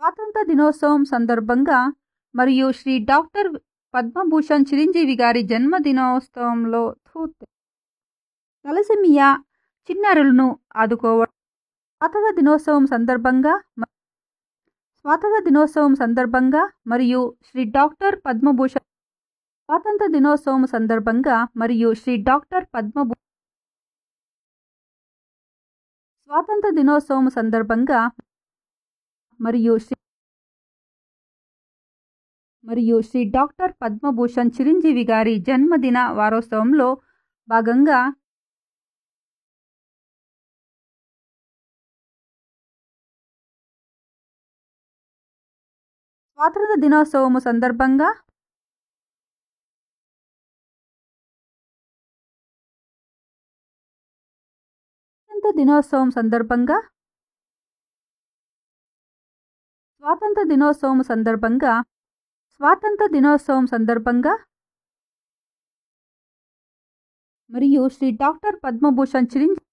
స్వాతంత్ర దినోత్సవం సందర్భంగా మరియు శ్రీ డాక్టర్ పద్మభూషణ్ చిరంజీవి గారి జన్మదినోత్సవంలో థూత్ తలసిమియా చిన్నారులను ఆదుకోవడం స్వాతంత్ర దినోత్సవం సందర్భంగా మ- స్వాతంత్ర దినోత్సవం సందర్భంగా మరియు శ్రీ డాక్టర్ పద్మభూషణ్ స్వాతంత్ర దినోత్సవం సందర్భంగా మరియు శ్రీ డాక్టర్ పద్మభూ స్వాతంత్ర దినోత్సవం సందర్భంగా మరియు శ్రీ మరియు శ్రీ డాక్టర్ పద్మభూషణ్ చిరంజీవి గారి జన్మదిన వారోత్సవంలో భాగంగా స్వాతంత్ర దినోత్సవము సందర్భంగా స్వాతంత్ర దినోత్సవం సందర్భంగా స్వాతంత్ర దినోత్సవం సందర్భంగా స్వాతంత్ర దినోత్సవం సందర్భంగా మరియు శ్రీ డాక్టర్ పద్మభూషణ్ చిరంజీవి